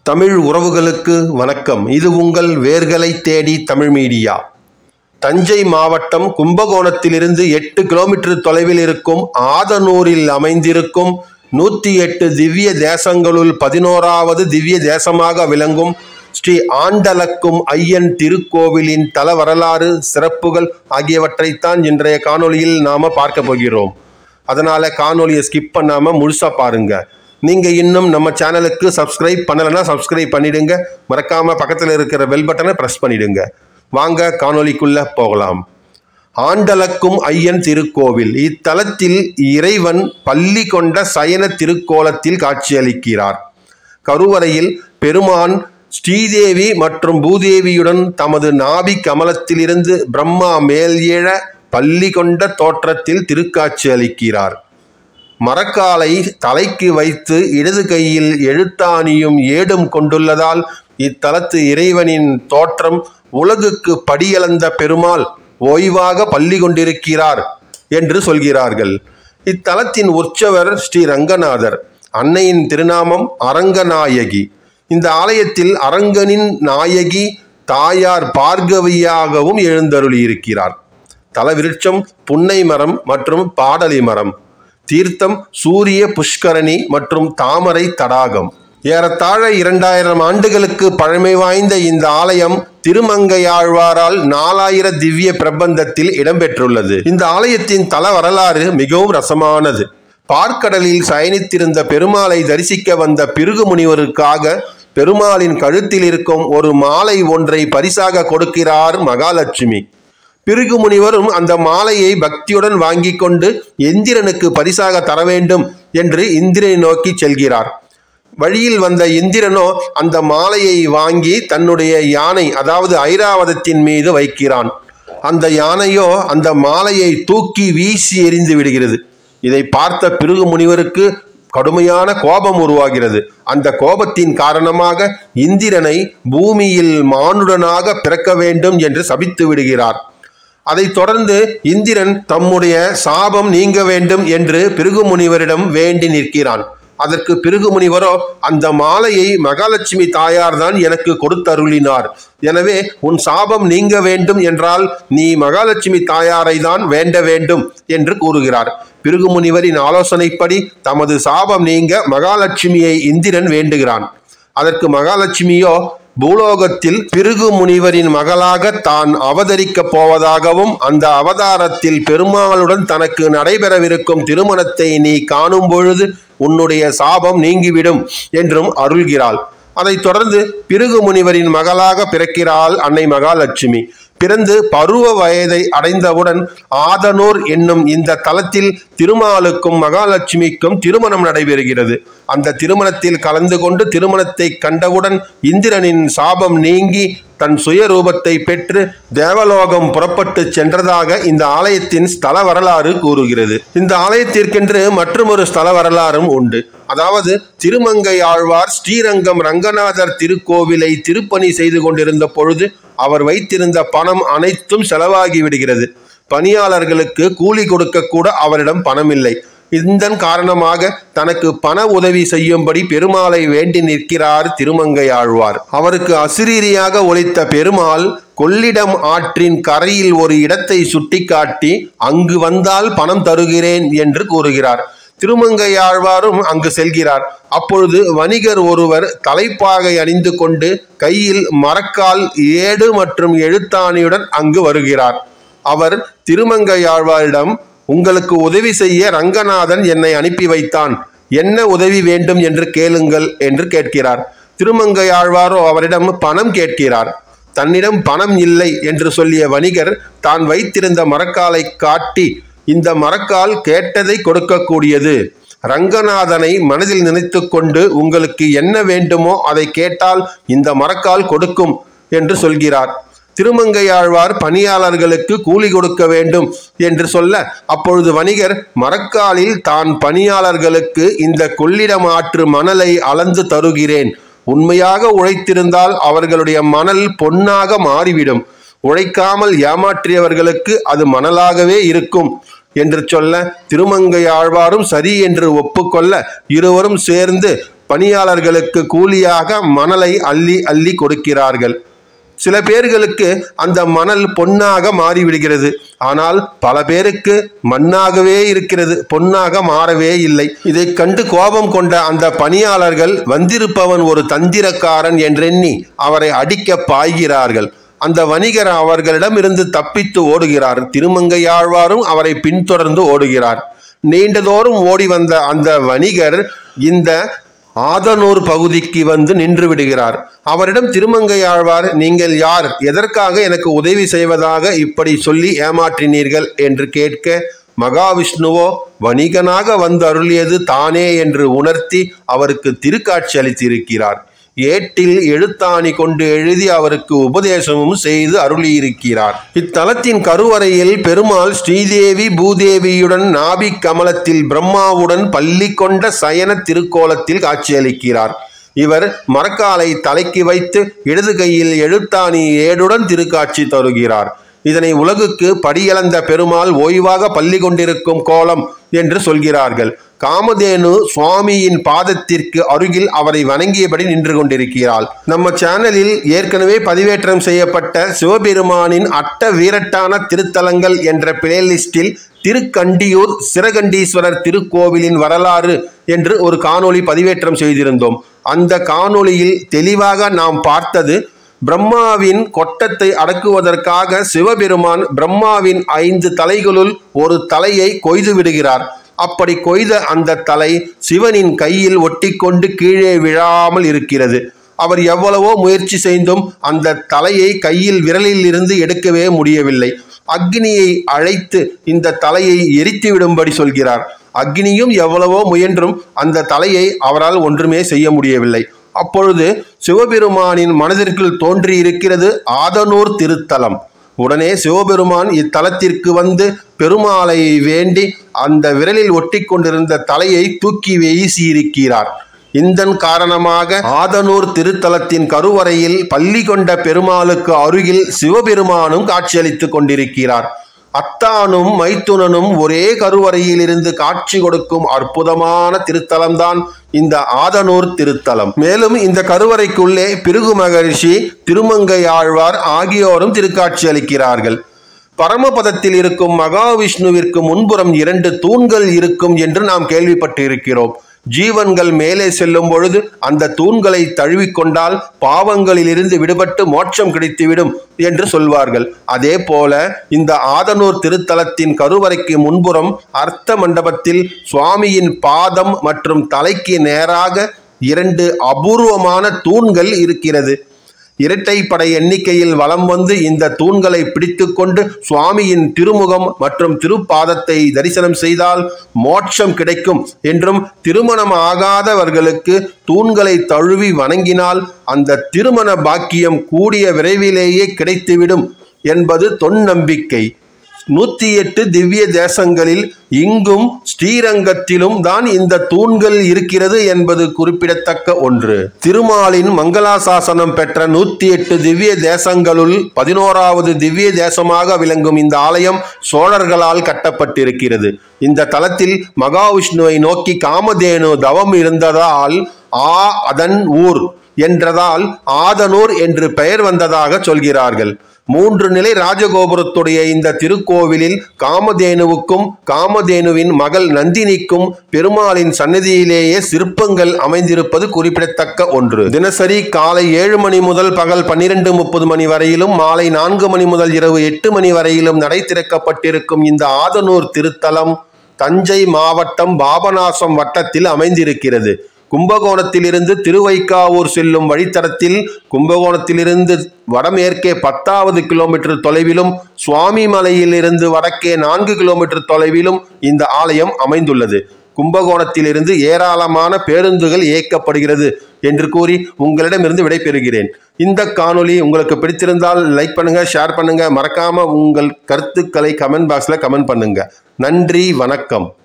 தமிழ் உறவுகளுக்கு வணக்கம் இது உங்கள் வேர்களை தேடி தமிழ் மீடியா தஞ்சை மாவட்டம் கும்பகோணத்திலிருந்து எட்டு கிலோமீட்டர் தொலைவில் இருக்கும் ஆதனூரில் அமைந்திருக்கும் நூற்றி எட்டு திவ்ய தேசங்களுள் பதினோராவது திவ்ய தேசமாக விளங்கும் ஸ்ரீ ஆண்டலக்கும் ஐயன் திருக்கோவிலின் தல வரலாறு சிறப்புகள் ஆகியவற்றைத்தான் இன்றைய காணொளியில் நாம பார்க்க போகிறோம் அதனால காணொளியை ஸ்கிப் பண்ணாம முழுசா பாருங்க நீங்க இன்னும் நம்ம சேனலுக்கு சப்ஸ்கிரைப் பண்ணலைன்னா சப்ஸ்கிரைப் பண்ணிடுங்க மறக்காம பக்கத்தில் இருக்கிற பெல் பட்டனை பிரஸ் பண்ணிடுங்க வாங்க காணொளிக்குள்ள போகலாம் ஆண்டலக்கும் ஐயன் திருக்கோவில் இத்தலத்தில் இறைவன் பள்ளி கொண்ட சயன திருக்கோலத்தில் காட்சியளிக்கிறார் கருவறையில் பெருமான் ஸ்ரீதேவி மற்றும் பூதேவியுடன் தமது நாபி கமலத்திலிருந்து பிரம்மா மேல் எழ பள்ளி கொண்ட தோற்றத்தில் திருக்காட்சி அளிக்கிறார் மரக்காலை தலைக்கு வைத்து இடது கையில் எழுத்தாணியும் ஏடும் கொண்டுள்ளதால் இத்தலத்து இறைவனின் தோற்றம் உலகுக்கு படியளந்த பெருமாள் ஓய்வாக பள்ளி கொண்டிருக்கிறார் என்று சொல்கிறார்கள் இத்தலத்தின் உற்சவர் ஸ்ரீ ரங்கநாதர் அன்னையின் திருநாமம் அரங்கநாயகி இந்த ஆலயத்தில் அரங்கனின் நாயகி தாயார் பார்கவியாகவும் எழுந்தருளியிருக்கிறார் தலவிருட்சம் புன்னை மரம் மற்றும் பாடலி மரம் தீர்த்தம் சூரிய புஷ்கரணி மற்றும் தாமரை தடாகம் ஏறத்தாழ இரண்டாயிரம் ஆண்டுகளுக்கு பழமை வாய்ந்த இந்த ஆலயம் திருமங்கையாழ்வாரால் நாலாயிர திவ்ய பிரபந்தத்தில் இடம்பெற்றுள்ளது இந்த ஆலயத்தின் தல வரலாறு மிகவும் ரசமானது பார்க்கடலில் சயனித்திருந்த பெருமாளை தரிசிக்க வந்த பிருகு முனிவருக்காக பெருமாளின் கழுத்தில் இருக்கும் ஒரு மாலை ஒன்றை பரிசாக கொடுக்கிறார் மகாலட்சுமி பிருகு முனிவரும் அந்த மாலையை பக்தியுடன் வாங்கி கொண்டு எந்திரனுக்கு பரிசாக தர வேண்டும் என்று இந்திரனை நோக்கி செல்கிறார் வழியில் வந்த இந்திரனோ அந்த மாலையை வாங்கி தன்னுடைய யானை அதாவது ஐராவதத்தின் மீது வைக்கிறான் அந்த யானையோ அந்த மாலையை தூக்கி வீசி எறிந்து விடுகிறது இதை பார்த்த பிருகு முனிவருக்கு கடுமையான கோபம் உருவாகிறது அந்த கோபத்தின் காரணமாக இந்திரனை பூமியில் மானுடனாக பிறக்க வேண்டும் என்று சபித்து விடுகிறார் அதைத் தொடர்ந்து இந்திரன் தம்முடைய சாபம் நீங்க வேண்டும் என்று பிருகு முனிவரிடம் வேண்டி நிற்கிறான் அதற்கு பிருகு முனிவரோ அந்த மாலையை மகாலட்சுமி தாயார் தான் எனக்கு கொடுத்தருளினார் எனவே உன் சாபம் நீங்க வேண்டும் என்றால் நீ மகாலட்சுமி தாயாரை தான் வேண்ட வேண்டும் என்று கூறுகிறார் பிருகு முனிவரின் ஆலோசனைப்படி தமது சாபம் நீங்க மகாலட்சுமியை இந்திரன் வேண்டுகிறான் அதற்கு மகாலட்சுமியோ பூலோகத்தில் பிருகு முனிவரின் மகளாக தான் அவதரிக்கப் போவதாகவும் அந்த அவதாரத்தில் பெருமாளுடன் தனக்கு நடைபெறவிருக்கும் திருமணத்தை நீ காணும் பொழுது உன்னுடைய சாபம் நீங்கிவிடும் என்றும் அருள்கிறாள் அதைத் தொடர்ந்து பிருகு முனிவரின் மகளாக பிறக்கிறாள் அன்னை மகாலட்சுமி பிறந்து பருவ வயதை அடைந்தவுடன் ஆதனூர் என்னும் இந்த தலத்தில் திருமாலுக்கும் மகாலட்சுமிக்கும் திருமணம் நடைபெறுகிறது அந்த திருமணத்தில் கலந்து கொண்டு திருமணத்தை கண்டவுடன் இந்திரனின் சாபம் நீங்கி தன் சுயரூபத்தை பெற்று தேவலோகம் புறப்பட்டு சென்றதாக இந்த ஆலயத்தின் ஸ்தல வரலாறு கூறுகிறது இந்த ஆலயத்திற்கென்று மற்றொரு ஸ்தல வரலாறும் உண்டு அதாவது திருமங்கை ஆழ்வார் ஸ்ரீரங்கம் ரங்கநாதர் திருக்கோவிலை திருப்பணி செய்து கொண்டிருந்த பொழுது அவர் வைத்திருந்த பணம் அனைத்தும் செலவாகி விடுகிறது பணியாளர்களுக்கு கூலி கொடுக்க கூட அவரிடம் பணம் இல்லை இதன் காரணமாக தனக்கு பண உதவி செய்யும்படி பெருமாளை வேண்டி நிற்கிறார் திருமங்கை ஆழ்வார் அவருக்கு அசிரீரியாக ஒலித்த பெருமாள் கொள்ளிடம் ஆற்றின் கரையில் ஒரு இடத்தை சுட்டிக்காட்டி அங்கு வந்தால் பணம் தருகிறேன் என்று கூறுகிறார் திருமங்கையாழ்வாரும் அங்கு செல்கிறார் அப்பொழுது வணிகர் ஒருவர் தலைப்பாகை அணிந்து கொண்டு கையில் மரக்கால் ஏடு மற்றும் எழுத்தாணியுடன் அங்கு வருகிறார் அவர் திருமங்கையாழ்வாரிடம் உங்களுக்கு உதவி செய்ய ரங்கநாதன் என்னை அனுப்பி வைத்தான் என்ன உதவி வேண்டும் என்று கேளுங்கள் என்று கேட்கிறார் திருமங்கையாழ்வாரோ அவரிடம் பணம் கேட்கிறார் தன்னிடம் பணம் இல்லை என்று சொல்லிய வணிகர் தான் வைத்திருந்த மரக்காலை காட்டி இந்த மரக்கால் கேட்டதை கொடுக்கக்கூடியது ரங்கநாதனை மனதில் நினைத்து கொண்டு உங்களுக்கு என்ன வேண்டுமோ அதை கேட்டால் இந்த மரக்கால் கொடுக்கும் என்று சொல்கிறார் திருமங்கையாழ்வார் பணியாளர்களுக்கு கூலி கொடுக்க வேண்டும் என்று சொல்ல அப்பொழுது வணிகர் மரக்காலில் தான் பணியாளர்களுக்கு இந்த கொள்ளிடம் ஆற்று மணலை அளந்து தருகிறேன் உண்மையாக உழைத்திருந்தால் அவர்களுடைய மணல் பொன்னாக மாறிவிடும் உழைக்காமல் ஏமாற்றியவர்களுக்கு அது மணலாகவே இருக்கும் என்று சொல்ல திருமங்கை ஆழ்வாரும் சரி என்று ஒப்புக்கொள்ள இருவரும் சேர்ந்து பணியாளர்களுக்கு கூலியாக மணலை அள்ளி அள்ளி கொடுக்கிறார்கள் சில பேர்களுக்கு அந்த மணல் பொன்னாக மாறிவிடுகிறது ஆனால் பல பேருக்கு மண்ணாகவே இருக்கிறது பொன்னாக மாறவே இல்லை இதை கண்டு கோபம் கொண்ட அந்த பணியாளர்கள் வந்திருப்பவன் ஒரு தந்திரக்காரன் என்றெண்ணி அவரை அடிக்க பாய்கிறார்கள் அந்த வணிகர் அவர்களிடமிருந்து தப்பித்து ஓடுகிறார் திருமங்கையாழ்வாரும் அவரை பின்தொடர்ந்து ஓடுகிறார் நீண்டதோறும் ஓடி வந்த அந்த வணிகர் இந்த ஆதனூர் பகுதிக்கு வந்து நின்று விடுகிறார் அவரிடம் திருமங்கையாழ்வார் நீங்கள் யார் எதற்காக எனக்கு உதவி செய்வதாக இப்படி சொல்லி ஏமாற்றினீர்கள் என்று கேட்க மகாவிஷ்ணுவோ வணிகனாக வந்து அருளியது தானே என்று உணர்த்தி அவருக்கு திருக்காட்சி அளித்திருக்கிறார் ஏட்டில் எழுத்தாணி கொண்டு எழுதி அவருக்கு உபதேசமும் செய்து அருளியிருக்கிறார் இத்தலத்தின் கருவறையில் பெருமாள் ஸ்ரீதேவி பூதேவியுடன் நாபி கமலத்தில் பிரம்மாவுடன் பள்ளி கொண்ட சயன திருக்கோலத்தில் காட்சியளிக்கிறார் இவர் மரக்காலை தலைக்கு வைத்து இடது கையில் எழுத்தாணி ஏடுடன் திருக்காட்சி தருகிறார் இதனை உலகுக்கு படியளந்த பெருமாள் ஓய்வாக பள்ளி கொண்டிருக்கும் கோலம் என்று சொல்கிறார்கள் காமதேனு சுவாமியின் பாதத்திற்கு அருகில் அவரை வணங்கியபடி நின்று கொண்டிருக்கிறாள் நம்ம சேனலில் ஏற்கனவே பதிவேற்றம் செய்யப்பட்ட சிவபெருமானின் அட்ட வீரட்டான திருத்தலங்கள் என்ற பிளேலிஸ்டில் திருக்கண்டியூர் சிறகண்டீஸ்வரர் திருக்கோவிலின் வரலாறு என்று ஒரு காணொளி பதிவேற்றம் செய்திருந்தோம் அந்த காணொளியில் தெளிவாக நாம் பார்த்தது பிரம்மாவின் கொட்டத்தை அடக்குவதற்காக சிவபெருமான் பிரம்மாவின் ஐந்து தலைகளுள் ஒரு தலையை கொய்து விடுகிறார் அப்படி கொய்த அந்த தலை சிவனின் கையில் ஒட்டிக்கொண்டு கீழே விழாமல் இருக்கிறது அவர் எவ்வளவோ முயற்சி செய்தும் அந்த தலையை கையில் விரலில் இருந்து எடுக்கவே முடியவில்லை அக்னியை அழைத்து இந்த தலையை எரித்து விடும்படி சொல்கிறார் அக்னியும் எவ்வளவோ முயன்றும் அந்த தலையை அவரால் ஒன்றுமே செய்ய முடியவில்லை அப்பொழுது சிவபெருமானின் மனதிற்குள் தோன்றி இருக்கிறது ஆதனூர் திருத்தலம் உடனே சிவபெருமான் இத்தலத்திற்கு வந்து பெருமாளை வேண்டி அந்த விரலில் ஒட்டி கொண்டிருந்த தலையை தூக்கி வீசியிருக்கிறார் இதன் காரணமாக ஆதனூர் திருத்தலத்தின் கருவறையில் பள்ளி கொண்ட பெருமாளுக்கு அருகில் சிவபெருமானும் காட்சியளித்துக் கொண்டிருக்கிறார் அத்தானும் மைத்துனனும் ஒரே கருவறையில் இருந்து காட்சி கொடுக்கும் அற்புதமான திருத்தலம்தான் இந்த ஆதனூர் திருத்தலம் மேலும் இந்த கருவறைக்குள்ளே பிருகு மகரிஷி திருமங்கையாழ்வார் ஆகியோரும் திருக்காட்சி அளிக்கிறார்கள் பரமபதத்தில் இருக்கும் மகாவிஷ்ணுவிற்கு முன்புறம் இரண்டு தூண்கள் இருக்கும் என்று நாம் கேள்விப்பட்டிருக்கிறோம் ஜீவன்கள் மேலே செல்லும் பொழுது அந்த தூண்களை தழுவிக்கொண்டால் பாவங்களிலிருந்து விடுபட்டு மோட்சம் கிடைத்துவிடும் என்று சொல்வார்கள் அதே போல இந்த ஆதனூர் திருத்தலத்தின் கருவறைக்கு முன்புறம் அர்த்த மண்டபத்தில் சுவாமியின் பாதம் மற்றும் தலைக்கு நேராக இரண்டு அபூர்வமான தூண்கள் இருக்கிறது இரட்டைப்படை எண்ணிக்கையில் வலம் வந்து இந்த தூண்களை பிடித்துக்கொண்டு சுவாமியின் திருமுகம் மற்றும் திருப்பாதத்தை தரிசனம் செய்தால் மோட்சம் கிடைக்கும் என்றும் திருமணம் ஆகாதவர்களுக்கு தூண்களை தழுவி வணங்கினால் அந்த திருமண பாக்கியம் கூடிய விரைவிலேயே கிடைத்துவிடும் என்பது தொன்னம்பிக்கை நூத்தி எட்டு திவ்ய தேசங்களில் இங்கும் ஸ்ரீரங்கத்திலும் தான் இந்த தூண்கள் இருக்கிறது என்பது குறிப்பிடத்தக்க ஒன்று திருமாலின் மங்களாசாசனம் பெற்ற நூத்தி எட்டு திவ்ய தேசங்களுள் பதினோராவது திவ்ய தேசமாக விளங்கும் இந்த ஆலயம் சோழர்களால் கட்டப்பட்டிருக்கிறது இந்த தலத்தில் மகாவிஷ்ணுவை நோக்கி காமதேனு தவம் இருந்ததால் ஆ அதன் ஊர் என்றதால் ஆதனூர் என்று பெயர் வந்ததாக சொல்கிறார்கள் மூன்று நிலை ராஜகோபுரத்துடைய இந்த திருக்கோவிலில் காமதேனுவுக்கும் காமதேனுவின் மகள் நந்தினிக்கும் பெருமாளின் சன்னதியிலேயே சிற்பங்கள் அமைந்திருப்பது குறிப்பிடத்தக்க ஒன்று தினசரி காலை ஏழு மணி முதல் பகல் பன்னிரண்டு முப்பது மணி வரையிலும் மாலை நான்கு மணி முதல் இரவு எட்டு மணி வரையிலும் நடை திறக்கப்பட்டிருக்கும் இந்த ஆதனூர் திருத்தலம் தஞ்சை மாவட்டம் பாபநாசம் வட்டத்தில் அமைந்திருக்கிறது கும்பகோணத்திலிருந்து திருவைக்காவூர் செல்லும் வழித்தடத்தில் கும்பகோணத்திலிருந்து வடமேற்கே பத்தாவது கிலோமீட்டர் தொலைவிலும் சுவாமி மலையிலிருந்து வடக்கே நான்கு கிலோமீட்டர் தொலைவிலும் இந்த ஆலயம் அமைந்துள்ளது கும்பகோணத்திலிருந்து ஏராளமான பேருந்துகள் இயக்கப்படுகிறது என்று கூறி உங்களிடமிருந்து விடைபெறுகிறேன் இந்த காணொளி உங்களுக்கு பிடித்திருந்தால் லைக் பண்ணுங்க ஷேர் பண்ணுங்க மறக்காம உங்கள் கருத்துக்களை கமெண்ட் பாக்ஸ்ல கமெண்ட் பண்ணுங்க நன்றி வணக்கம்